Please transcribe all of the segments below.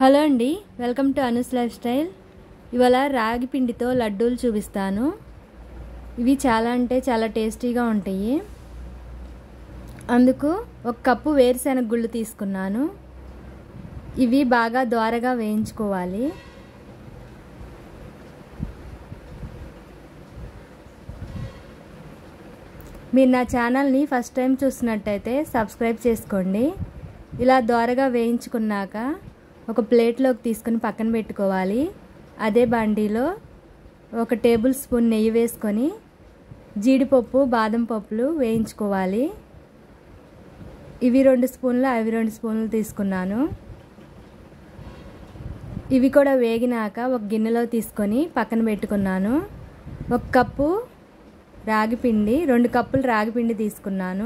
hello అండి welcome to Anu's lifestyle ఇవాళ రాగి పిండితో లడ్డూలు చూపిస్తాను ఇవి చాలా అంటే చాలా టేస్టీగా ఉంటాయి అందుకు ఒక కప్పు వేరుశెనగ గుళ్ళు తీసుకున్నాను ఇవి బాగా ద్వారగా వేయించుకోవాలి మీరు నా ఛానల్ని ఫస్ట్ టైం చూసినట్టయితే సబ్స్క్రైబ్ చేసుకోండి ఇలా దోరగా వేయించుకున్నాక ఒక ప్లేట్లోకి తీసుకుని పక్కన పెట్టుకోవాలి అదే బండిలో ఒక టేబుల్ స్పూన్ నెయ్యి వేసుకొని జీడిపప్పు బాదం పప్పులు వేయించుకోవాలి ఇవి రెండు స్పూన్లు అవి రెండు స్పూన్లు తీసుకున్నాను ఇవి కూడా వేగినాక ఒక గిన్నెలో తీసుకొని పక్కన పెట్టుకున్నాను ఒక కప్పు రాగి పిండి రెండు కప్పులు రాగి పిండి తీసుకున్నాను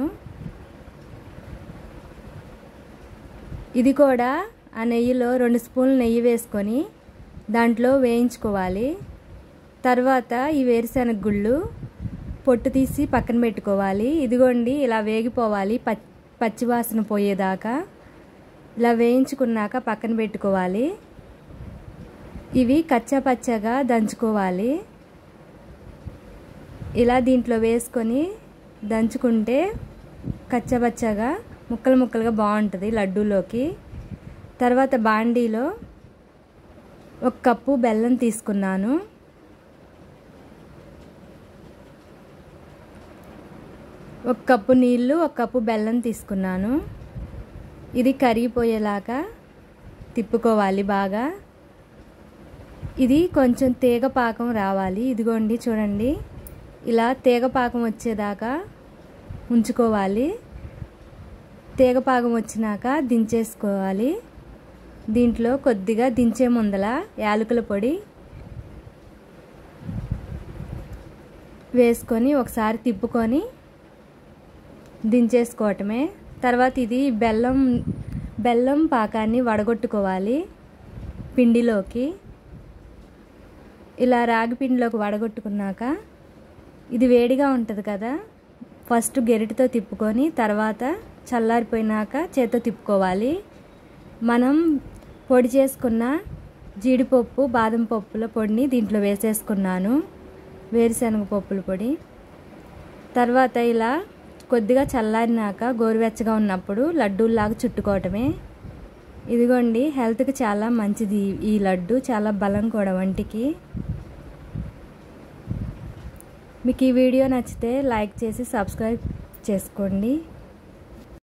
ఇది కూడా ఆ నెయ్యిలో రెండు స్పూన్లు నెయ్యి వేసుకొని దాంట్లో వేయించుకోవాలి తర్వాత ఈ వేరుశెనగ గుళ్ళు పొట్టు తీసి పక్కన పెట్టుకోవాలి ఇదిగోండి ఇలా వేగిపోవాలి పచ్చివాసన పోయేదాకా ఇలా వేయించుకున్నాక పక్కన పెట్టుకోవాలి ఇవి కచ్చా పచ్చగా దంచుకోవాలి ఇలా దీంట్లో వేసుకొని దంచుకుంటే కచ్చబచ్చగా ముక్కలు ముక్కలుగా బాగుంటుంది లడ్డూలోకి తర్వాత బాండీలో ఒక కప్పు బెల్లం తీసుకున్నాను ఒక కప్పు నీళ్ళు ఒక కప్పు బెల్లం తీసుకున్నాను ఇది కరిగిపోయేలాగా తిప్పుకోవాలి బాగా ఇది కొంచెం తీగ పాకం రావాలి ఇదిగోండి చూడండి ఇలా తీగ పాకం వచ్చేదాకా ఉంచుకోవాలి తీగ పాకం వచ్చినాక దించేసుకోవాలి దీంట్లో కొద్దిగా దించే ముందల యాలకుల పొడి వేసుకొని ఒకసారి తిప్పుకొని దించేసుకోవటమే తర్వాత ఇది బెల్లం బెల్లం పాకాన్ని వడగొట్టుకోవాలి పిండిలోకి ఇలా రాగి పిండిలోకి వడగొట్టుకున్నాక ఇది వేడిగా ఉంటుంది కదా ఫస్ట్ గెరిటితో తిప్పుకొని తర్వాత చల్లారిపోయినాక చేత్తో తిప్పుకోవాలి మనం పొడి చేసుకున్న జీడిపప్పు బాదం పప్పుల పొడిని దీంట్లో వేసేసుకున్నాను వేరుశనగ పప్పుల పొడి తర్వాత ఇలా కొద్దిగా చల్లారినాక గోరువెచ్చగా ఉన్నప్పుడు లడ్డూల్లాగా చుట్టుకోవటమే ఇదిగోండి హెల్త్కి చాలా మంచిది ఈ లడ్డు చాలా బలం కూడా వంటికి మీకు ఈ వీడియో నచ్చితే లైక్ చేసి సబ్స్క్రైబ్ చేసుకోండి